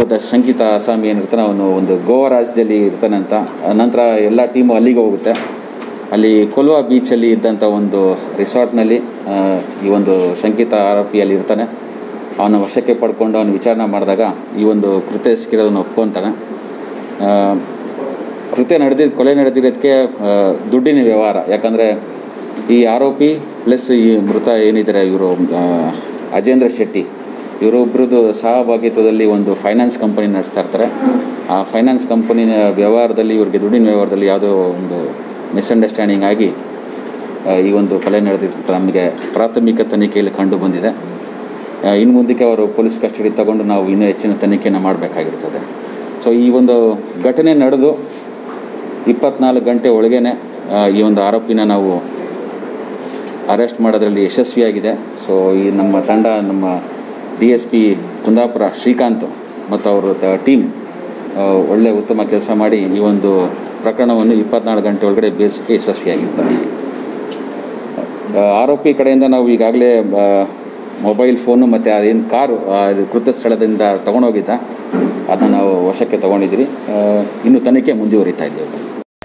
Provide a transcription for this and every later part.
ಇವತ್ತ ಶಂಕಿತ ಅಸಾಮಿ ಏನಿರ್ತಾನೆ ಅವನು ಒಂದು ಗೋವಾ ರಾಜ್ಯದಲ್ಲಿ ಇರ್ತಾನೆ ಅಂತ ನಂತರ ಎಲ್ಲ ಟೀಮು ಅಲ್ಲಿಗೆ ಹೋಗುತ್ತೆ ಅಲ್ಲಿ ಕೊಲ್ವಾ ಬೀಚಲ್ಲಿ ಇದ್ದಂಥ ಒಂದು ರಿಸಾರ್ಟ್ನಲ್ಲಿ ಆ, ಈ ಒಂದು ಶಂಕಿತ ಆರೋಪಿ ಅಲ್ಲಿ ಇರ್ತಾನೆ ಅವನ ವಶಕ್ಕೆ ಪಡ್ಕೊಂಡು ಅವನು ವಿಚಾರಣೆ ಮಾಡಿದಾಗ ಈ ಒಂದು ಕೃತ್ಯ ಎಸಗಿರೋದನ್ನು ಒಪ್ಕೊತಾನೆ ಆ, ಕೃತ್ಯ ನಡೆದಿದ್ದು ಕೊಲೆ ನಡೆದಿರೋದಕ್ಕೆ ಆ, ದುಡ್ಡಿನ ವ್ಯವಹಾರ ಯಾಕಂದರೆ ಈ ಆರೋಪಿ ಪ್ಲಸ್ ಈ ಮೃತ ಏನಿದ್ದಾರೆ ಇವರು ಅಜೇಂದ್ರ ಶೆಟ್ಟಿ ಇವರೊಬ್ಬರದ್ದು ಸಹಭಾಗಿತ್ವದಲ್ಲಿ ಒಂದು ಫೈನಾನ್ಸ್ ಕಂಪನಿ ನಡೆಸ್ತಾ ಇರ್ತಾರೆ ಆ ಫೈನಾನ್ಸ್ ಕಂಪನಿನ ವ್ಯವಹಾರದಲ್ಲಿ ಇವ್ರಿಗೆ ದುಡ್ಡಿನ ವ್ಯವಹಾರದಲ್ಲಿ ಯಾವುದೋ ಒಂದು ಮಿಸ್ಅಂಡರ್ಸ್ಟ್ಯಾಂಡಿಂಗ್ ಆಗಿ ಆ, ಈ ಒಂದು ಕೊಲೆ ನಡೆದಿತ್ತು ನಮಗೆ ಪ್ರಾಥಮಿಕ ತನಿಖೆಯಲ್ಲಿ ಕಂಡು ಬಂದಿದೆ ಆ, ಇನ್ನು ಮುಂದಕ್ಕೆ ಅವರು ಪೊಲೀಸ್ ಕಸ್ಟಡಿ ತಗೊಂಡು ನಾವು ಇನ್ನೂ ಹೆಚ್ಚಿನ ತನಿಖೆಯನ್ನು ಮಾಡಬೇಕಾಗಿರ್ತದೆ ಸೊ ಈ ಒಂದು ಘಟನೆ ನಡೆದು ಇಪ್ಪತ್ನಾಲ್ಕು ಗಂಟೆ ಒಳಗೇನೆ ಆ, ಈ ಒಂದು ಆರೋಪಿನ ನಾವು ಅರೆಸ್ಟ್ ಮಾಡೋದ್ರಲ್ಲಿ ಯಶಸ್ವಿಯಾಗಿದೆ ಸೊ ಈ ನಮ್ಮ ತಂಡ ನಮ್ಮ D S P Kundapura Srikanth ಮತ್ತು ಅವರು ಟೀಮ್ ಒಳ್ಳೆ ಉತ್ತಮ ಕೆಲಸ ಮಾಡಿ ಈ ಒಂದು ಪ್ರಕರಣವನ್ನು ಇಪ್ಪತ್ನಾಲ್ಕು ಗಂಟೆ ಒಳಗಡೆ ಬೇಯಿಸೋಕ್ಕೆ ಯಶಸ್ವಿಯಾಗಿರ್ತಾರೆ ಆ, ಆರೋಪಿ ಕಡೆಯಿಂದ ನಾವು ಈಗಾಗಲೇ ಮೊಬೈಲ್ ಫೋನು ಮತ್ತು ಅದೇನು ಕಾರು ಆ, ಇದು ಕೃತ್ಯ ಸ್ಥಳದಿಂದ ತೊಗೊಂಡೋಗಿದ್ದ ಅದನ್ನು ನಾವು ವಶಕ್ಕೆ ತೊಗೊಂಡಿದ್ದೀವಿ ಆ, ಇನ್ನು ತನಿಖೆ ಮುಂದುವರಿತಾ ಇದ್ದೇವೆ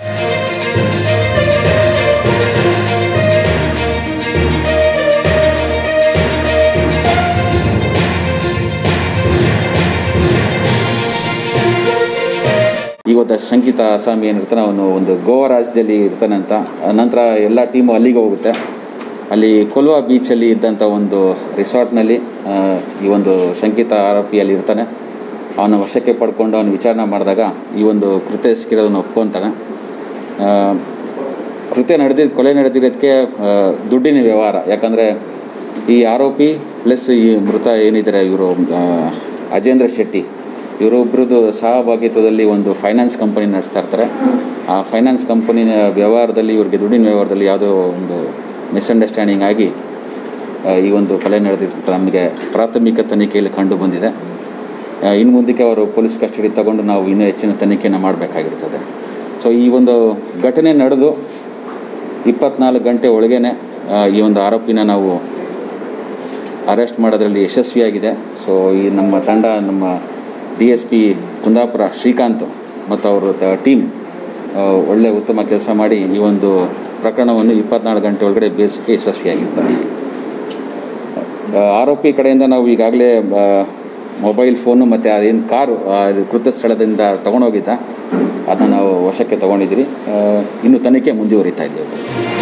ಇವತ್ತ ಶಂಕಿತ ಅಸಾಮಿ ಏನಿರ್ತಾನೆ ಅವನು ಒಂದು ಗೋವಾ ರಾಜ್ಯದಲ್ಲಿ ಇರ್ತಾನೆ ಅಂತ ನಂತರ ಎಲ್ಲ ಟೀಮು ಅಲ್ಲಿಗೆ ಹೋಗುತ್ತೆ ಅಲ್ಲಿ ಕೊಲ್ವಾ ಬೀಚಲ್ಲಿ ಇದ್ದಂಥ ಒಂದು ರಿಸಾರ್ಟ್ನಲ್ಲಿ ಆ, ಈ ಒಂದು ಶಂಕಿತ ಆರೋಪಿ ಅಲ್ಲಿ ಇರ್ತಾನೆ ಅವನ ವಶಕ್ಕೆ ಪಡ್ಕೊಂಡು ಅವನು ವಿಚಾರಣೆ ಮಾಡಿದಾಗ ಈ ಒಂದು ಕೃತ್ಯ ಎಸಗಿರೋದನ್ನು ಒಪ್ಕೊತಾನೆ ಆ, ಕೃತ್ಯ ನಡೆದಿದ್ದು ಕೊಲೆ ನಡೆದಿರೋದಕ್ಕೆ ಆ, ದುಡ್ಡಿನ ವ್ಯವಹಾರ ಯಾಕಂದರೆ ಈ ಆರೋಪಿ ಪ್ಲಸ್ ಈ ಮೃತ ಏನಿದ್ದಾರೆ ಇವರು ಅಜೇಂದ್ರ ಶೆಟ್ಟಿ ಇವರೊಬ್ಬರದ್ದು ಸಹಭಾಗಿತ್ವದಲ್ಲಿ ಒಂದು ಫೈನಾನ್ಸ್ ಕಂಪನಿ ನಡೆಸ್ತಾ ಇರ್ತಾರೆ ಆ ಫೈನಾನ್ಸ್ ಕಂಪನಿನ ವ್ಯವಹಾರದಲ್ಲಿ ಇವ್ರಿಗೆ ದುಡ್ಡಿನ ವ್ಯವಹಾರದಲ್ಲಿ ಯಾವುದೋ ಒಂದು ಮಿಸ್ಅಂಡರ್ಸ್ಟ್ಯಾಂಡಿಂಗ್ ಆಗಿ ಆ, ಈ ಒಂದು ಕೊಲೆ ನಡೆದಿತ್ತು ನಮಗೆ ಪ್ರಾಥಮಿಕ ತನಿಖೆಯಲ್ಲಿ ಕಂಡು ಬಂದಿದೆ ಆ, ಇನ್ನು ಮುಂದಕ್ಕೆ ಅವರು ಪೊಲೀಸ್ ಕಸ್ಟಡಿ ತಗೊಂಡು ನಾವು ಇನ್ನೂ ಹೆಚ್ಚಿನ ತನಿಖೆಯನ್ನು ಮಾಡಬೇಕಾಗಿರ್ತದೆ ಸೊ ಈ ಒಂದು ಘಟನೆ ನಡೆದು ಇಪ್ಪತ್ನಾಲ್ಕು ಗಂಟೆ ಒಳಗೇನೆ ಆ, ಈ ಒಂದು ಆರೋಪಿನ ನಾವು ಅರೆಸ್ಟ್ ಮಾಡೋದ್ರಲ್ಲಿ ಯಶಸ್ವಿಯಾಗಿದೆ ಸೊ ಈ ನಮ್ಮ ತಂಡ ನಮ್ಮ D S P Kundapura Srikanth ಮತ್ತು ಅವರು ಟೀಮ್ ಒಳ್ಳೆ ಉತ್ತಮ ಕೆಲಸ ಮಾಡಿ ಈ ಒಂದು ಪ್ರಕರಣವನ್ನು ಇಪ್ಪತ್ನಾಲ್ಕು ಗಂಟೆ ಒಳಗಡೆ ಬೇಯಿಸೋಕ್ಕೆ ಯಶಸ್ವಿಯಾಗಿರ್ತಾರೆ ಆ, ಆರೋಪಿ ಕಡೆಯಿಂದ ನಾವು ಈಗಾಗಲೇ ಮೊಬೈಲ್ ಫೋನು ಮತ್ತು ಅದೇನು ಕಾರು ಆ, ಇದು ಕೃತ್ಯ ಸ್ಥಳದಿಂದ ತೊಗೊಂಡೋಗಿದ್ದ ಅದನ್ನು ನಾವು ವಶಕ್ಕೆ ತೊಗೊಂಡಿದ್ದೀವಿ ಆ, ಇನ್ನು ತನಿಖೆ ಮುಂದುವರಿತಾ ಇದ್ದೇವೆ